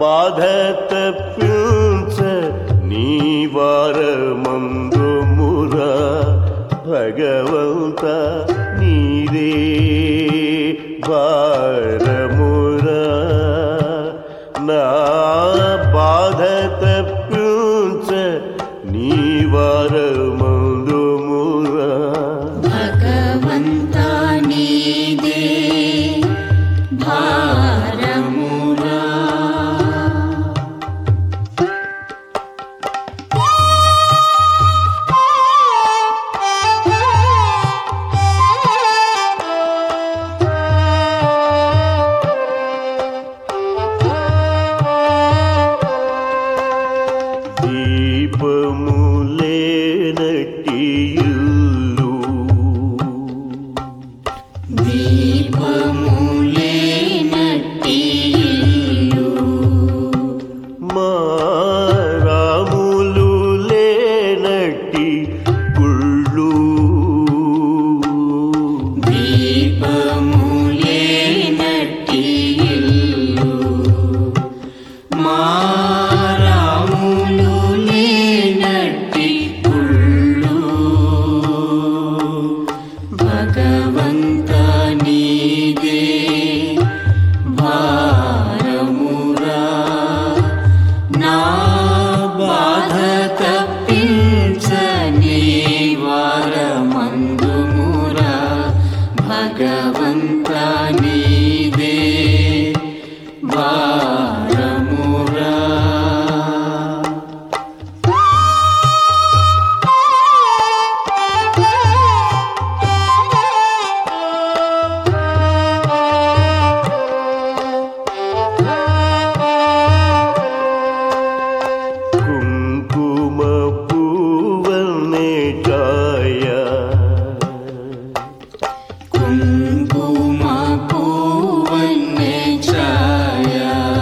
బాధ తప్పించ నీ వారమందుమురా భగవంత నీరే భారమురా నా బాధ తప్పించ నీ వారమందుమురా భగవంతా నీదే భారమురా దీపములేనటి ఇల్లు దీపములేనట్టి ఇల్లు మారాములు లేనటి గుళ్ళు దీపములేనట్టి ఇల్లు మారాములు లేనట్టి పుళ్ళు భగవంత నీదే భారమురా నా బాధ తప్పించని వారమందుమురా భగవంత నీదే భారమురా కుంకుమ పూవనే ఛాయ కుంకుమ పూవన్నే ఛాయ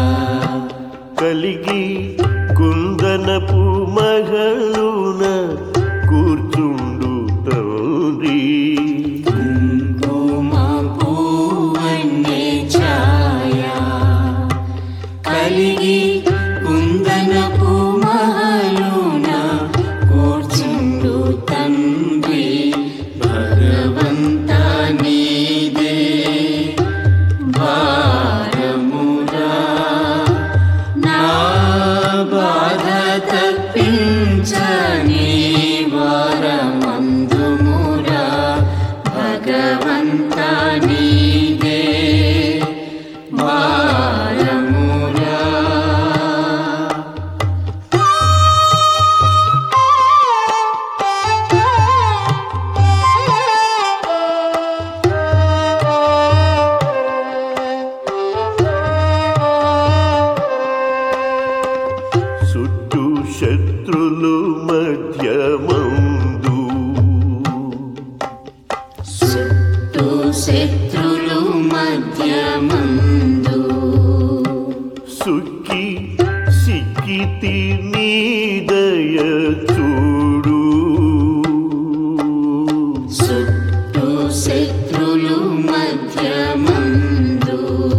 కలిగి కుందనపు మగలున కూర్చుండు తండ్రి కుంకుమ పూవన్నే ఛాయ కలిగి కుందనపు మహలున కూర్చుండు తండ్రి భగవంత నీదే భారమురా నా బాధ తప్పించని వారమందుమురా భగవంత నీదే భారమురా చుట్టూ శత్రులు మధ్యమందు చుట్టూ శత్రులు మధ్యమందు సుఖి సిక్కితి నీదయ చూడు చుట్టూ శత్రులు మధ్యమందు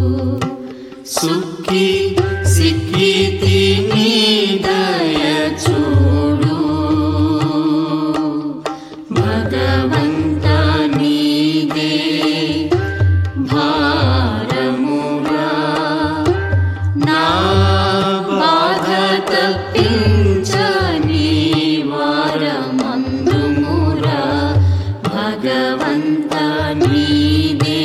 సుఖి సిక్కితి నీదయ చూడు భగవంత నీదే భారమురా నా బాధ తప్పించని వారమందుమురా భగవంత నీదే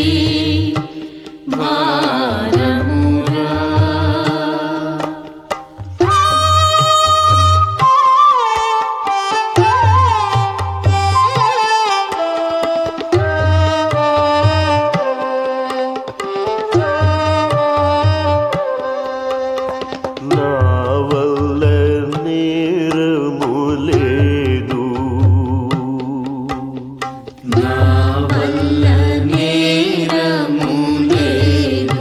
భారమురా నా వల్ల నేరము లేదు నా వల్ల నేరము లేదు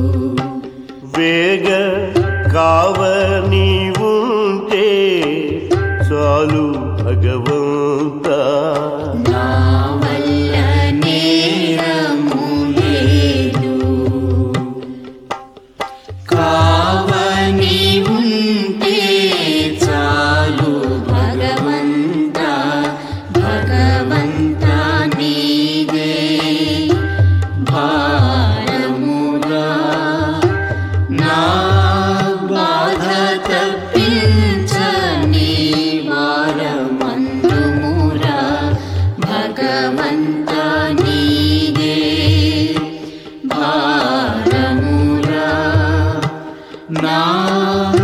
వేగ కావని ఉంటే చాలు భగవంత నా వల్ల నేరము లేదు కావని నా